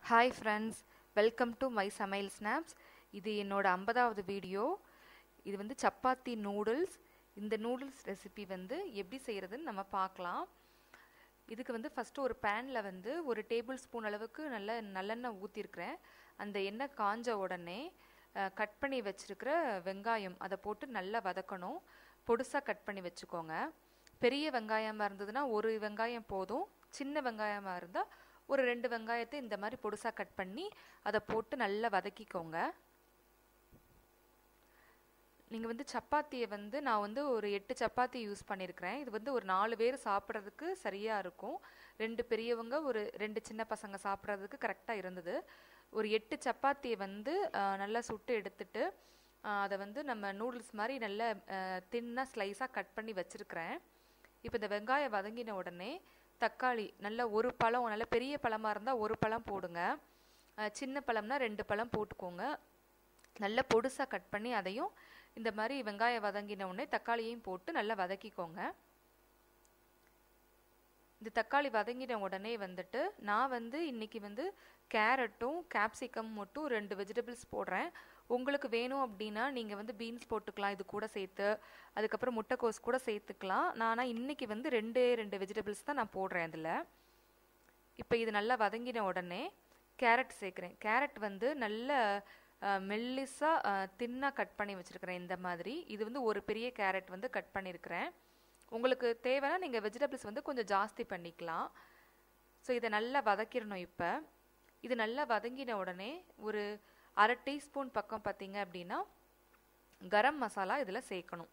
hi friends welcome to my Samayal snaps இது என்னோட ஐம்பதாவது வீடியோ இது வந்து சப்பாத்தி நூடுல்ஸ் இந்த நூடுல்ஸ் ரெசிபி வந்து எப்படி செய்கிறதுன்னு நம்ம பார்க்கலாம் இதுக்கு வந்து ஃபஸ்ட்டு ஒரு பேனில் வந்து ஒரு டேபிள் ஸ்பூன் அளவுக்கு நல்ல நல்லெண்ணெய் ஊற்றிருக்கிறேன் அந்த எண்ணெய் காஞ்ச உடனே கட் பண்ணி வச்சுருக்கிற வெங்காயம் அதை போட்டு நல்லா வதக்கணும் பொடுசாக கட் பண்ணி வச்சுக்கோங்க பெரிய வெங்காயமாக இருந்ததுன்னா ஒரு வெங்காயம் போதும் சின்ன வெங்காயமாக இருந்தால் ஒரு ரெண்டு வெங்காயத்தை இந்த மாதிரி பொடுசாக கட் பண்ணி அதை போட்டு நல்லா வதக்கிக்கோங்க நீங்கள் வந்து சப்பாத்தியை வந்து நான் வந்து ஒரு எட்டு சப்பாத்தி யூஸ் பண்ணியிருக்கிறேன் இது வந்து ஒரு நாலு பேர் சாப்பிட்றதுக்கு சரியாக இருக்கும் ரெண்டு பெரியவங்க ஒரு ரெண்டு சின்ன பசங்க சாப்பிட்றதுக்கு கரெக்டாக இருந்தது ஒரு எட்டு சப்பாத்தியை வந்து நல்லா சுட்டு எடுத்துட்டு அதை வந்து நம்ம நூடுல்ஸ் மாதிரி நல்ல தின்னாக ஸ்லைஸாக கட் பண்ணி வச்சுருக்கிறேன் இப்போ இந்த வெங்காயம் வதங்கின உடனே தக்காளி நல்ல ஒரு பழம் நல்ல பெரிய பழமாக இருந்தால் ஒரு பழம் போடுங்க சின்ன பழம்னா ரெண்டு பழம் போட்டுக்கோங்க நல்ல பொடுசாக கட் பண்ணி அதையும் இந்த மாதிரி வெங்காயம் வதங்கின உடனே தக்காளியையும் போட்டு நல்லா வதக்கிக்கோங்க இந்த தக்காளி வதங்கின உடனே வந்துட்டு நான் வந்து இன்னைக்கு வந்து கேரட்டும் கேப்சிகம் மட்டும் ரெண்டு வெஜிடபிள்ஸ் போடுறேன் உங்களுக்கு வேணும் அப்படின்னா நீங்கள் வந்து பீன்ஸ் போட்டுக்கலாம் இது கூட சேர்த்து அதுக்கப்புறம் முட்டைக்கோஸ் கூட சேர்த்துக்கலாம் நான் இன்னைக்கு வந்து ரெண்டு ரெண்டு வெஜிடபிள்ஸ் தான் நான் போடுறேன் அதில் இப்போ இது நல்லா வதங்கின உடனே கேரட் சேர்க்குறேன் கேரட் வந்து நல்ல மெல்லிஸாக தின்னாக கட் பண்ணி வச்சுருக்கிறேன் இந்த மாதிரி இது வந்து ஒரு பெரிய கேரட் வந்து கட் பண்ணியிருக்கிறேன் உங்களுக்கு தேவைன்னா நீங்கள் வெஜிடபிள்ஸ் வந்து கொஞ்சம் ஜாஸ்தி பண்ணிக்கலாம் ஸோ இதை நல்லா வதக்கிடணும் இப்போ இது நல்லா வதங்கின உடனே ஒரு அரை டீஸ்பூன் பக்கம் பார்த்தீங்க அப்படின்னா கரம் மசாலா இதில் சேர்க்கணும்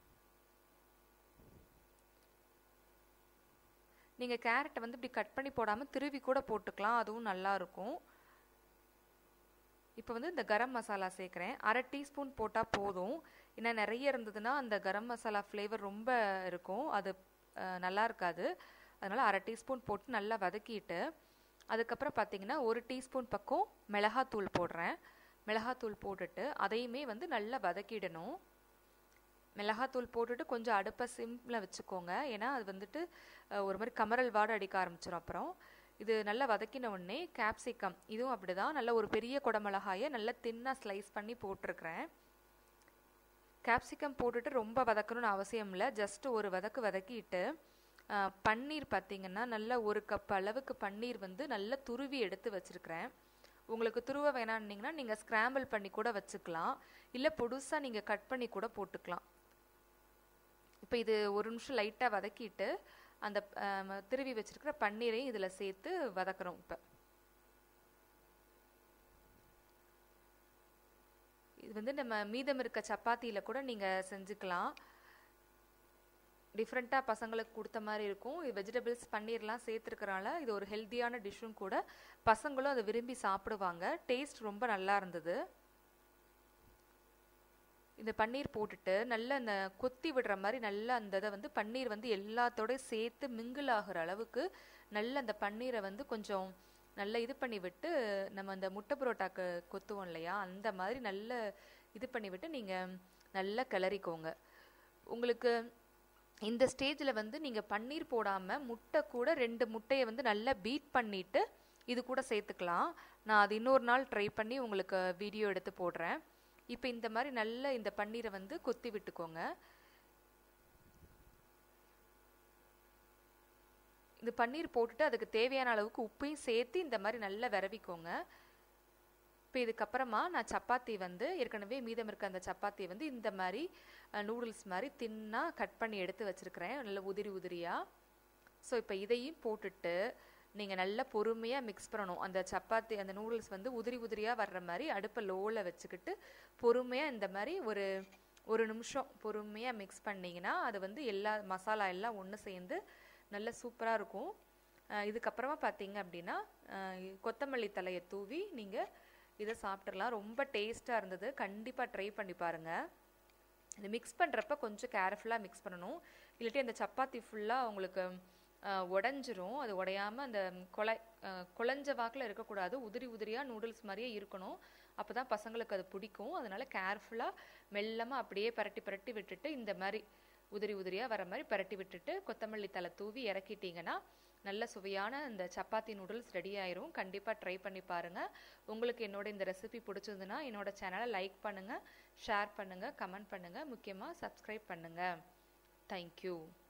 நீங்கள் கேரட்டை வந்து இப்படி கட் பண்ணி போடாமல் திருவி கூட போட்டுக்கலாம் அதுவும் நல்லாயிருக்கும் இப்போ வந்து இந்த கரம் மசாலா சேர்க்குறேன் அரை டீஸ்பூன் போட்டால் போதும் ஏன்னா நிறைய இருந்ததுன்னா அந்த கரம் மசாலா ஃப்ளேவர் ரொம்ப இருக்கும் அது நல்லா இருக்காது அதனால் அரை டீஸ்பூன் போட்டு நல்லா வதக்கிட்டு அதுக்கப்புறம் பார்த்தீங்கன்னா ஒரு டீஸ்பூன் பக்கம் மிளகாத்தூள் போடுறேன் மிளகாத்தூள் போட்டுட்டு அதையுமே வந்து நல்லா வதக்கிடணும் மிளகாத்தூள் போட்டுட்டு கொஞ்சம் அடுப்பை சிம்மில் வச்சுக்கோங்க ஏன்னா அது வந்துட்டு ஒரு மாதிரி கமரல் வாடை அடிக்க ஆரம்பிச்சிடும் அப்புறம் இது நல்லா வதக்கின உடனே கேப்சிகம் இதுவும் அப்படி தான் நல்ல ஒரு பெரிய குடமிளகாயை நல்லா தின்னாக ஸ்லைஸ் பண்ணி போட்டிருக்கிறேன் கேப்சிகம் போட்டுட்டு ரொம்ப வதக்கணும்னு அவசியம் இல்லை ஜஸ்ட் ஒரு வதக்கு வதக்கிட்டு பன்னீர் பார்த்தீங்கன்னா நல்ல ஒரு கப் அளவுக்கு பன்னீர் வந்து நல்லா துருவி எடுத்து வச்சுருக்கிறேன் உங்களுக்கு துருவ வேணான்னீங்கன்னா நீங்கள் ஸ்க்ராம்பிள் பண்ணி கூட வச்சுக்கலாம் இல்லை பொடுசாக நீங்கள் கட் பண்ணி கூட போட்டுக்கலாம் இப்போ இது ஒரு நிமிஷம் லைட்டாக வதக்கிட்டு அந்த திருவி வச்சிருக்கிற பன்னீரையும் இதில் சேர்த்து வதக்குறோம் இப்போ இது வந்து நம்ம மீதம் இருக்க சப்பாத்தியில் கூட நீங்கள் செஞ்சுக்கலாம் டிஃப்ரெண்ட்டாக பசங்களுக்கு கொடுத்த மாதிரி இருக்கும் இது வெஜிடபிள்ஸ் பன்னீர்லாம் சேர்த்துருக்கறனால இது ஒரு ஹெல்த்தியான டிஷ்ஷும் கூட பசங்களும் அதை விரும்பி சாப்பிடுவாங்க டேஸ்ட் ரொம்ப நல்லா இருந்தது இந்த பன்னீர் போட்டுட்டு நல்லா அந்த கொத்தி விடுற மாதிரி நல்லா அந்த இதை வந்து பன்னீர் வந்து எல்லாத்தோட சேர்த்து மிங்கிள் ஆகிற அளவுக்கு நல்ல அந்த பன்னீரை வந்து கொஞ்சம் நல்லா இது பண்ணி விட்டு நம்ம அந்த முட்டை புரோட்டாக்கு கொத்துவோம் இல்லையா அந்த மாதிரி நல்ல இது பண்ணி விட்டு நீங்கள் நல்லா கிளறிக்கோங்க உங்களுக்கு இந்த ஸ்டேஜில் வந்து நீங்கள் பன்னீர் போடாமல் முட்டை கூட ரெண்டு முட்டையை வந்து நல்லா பீட் பண்ணிவிட்டு இது கூட சேர்த்துக்கலாம் நான் அது இன்னொரு நாள் ட்ரை பண்ணி உங்களுக்கு வீடியோ எடுத்து போடுறேன் இப்போ இந்த மாதிரி நல்ல இந்த பன்னீரை வந்து கொத்தி விட்டுக்கோங்க இந்த பன்னீர் போட்டுட்டு அதுக்கு தேவையான அளவுக்கு உப்பையும் சேர்த்து இந்த மாதிரி நல்லா விரவிக்கோங்க இப்போ இதுக்கப்புறமா நான் சப்பாத்தி வந்து ஏற்கனவே மீதம் இருக்க அந்த சப்பாத்தியை வந்து இந்த மாதிரி நூடுல்ஸ் மாதிரி தின்னாக கட் பண்ணி எடுத்து வச்சுருக்கிறேன் நல்ல உதிரி உதிரியாக ஸோ இப்போ இதையும் போட்டுட்டு நீங்கள் நல்லா பொறுமையாக மிக்ஸ் பண்ணணும் அந்த சப்பாத்தி அந்த நூடுல்ஸ் வந்து உதிரி உதிரியாக வர்ற மாதிரி அடுப்பை லோவில் வச்சுக்கிட்டு பொறுமையாக இந்த மாதிரி ஒரு ஒரு நிமிஷம் பொறுமையாக மிக்ஸ் பண்ணிங்கன்னா அது வந்து எல்லா மசாலா எல்லாம் ஒன்று சேர்ந்து நல்ல சூப்பராக இருக்கும் இதுக்கப்புறமா பார்த்தீங்க அப்படின்னா கொத்தமல்லி தலையை தூவி நீங்கள் இதை சாப்பிட்றலாம் ரொம்ப டேஸ்ட்டாக இருந்தது கண்டிப்பாக ட்ரை பண்ணி பாருங்கள் இது மிக்ஸ் பண்ணுறப்ப கொஞ்சம் கேர்ஃபுல்லாக மிக்ஸ் பண்ணணும் இல்லாட்டி அந்த சப்பாத்தி ஃபுல்லாக உங்களுக்கு உடஞ்சிரும் அது உடையாமல் அந்த கொலை குழஞ்ச வாக்கில் இருக்கக்கூடாது உதிரி உதிரியாக நூடுல்ஸ் மாதிரியே இருக்கணும் அப்போ தான் பசங்களுக்கு அது பிடிக்கும் அதனால் கேர்ஃபுல்லாக மெல்லமாக அப்படியே பரட்டி பரட்டி விட்டுட்டு இந்த மாதிரி உதிரி உதிரியாக வர மாதிரி பரட்டி விட்டுட்டு கொத்தமல்லி தலை தூவி இறக்கிட்டிங்கன்னா நல்ல சுவையான இந்த சப்பாத்தி நூடுல்ஸ் ரெடி ஆயிரும் கண்டிப்பாக ட்ரை பண்ணி பாருங்கள் உங்களுக்கு என்னோட இந்த ரெசிபி பிடிச்சதுன்னா என்னோட சேனலை லைக் பண்ணுங்கள் ஷேர் பண்ணுங்கள் கமெண்ட் பண்ணுங்கள் முக்கியமாக சப்ஸ்கிரைப் பண்ணுங்கள் தேங்க்யூ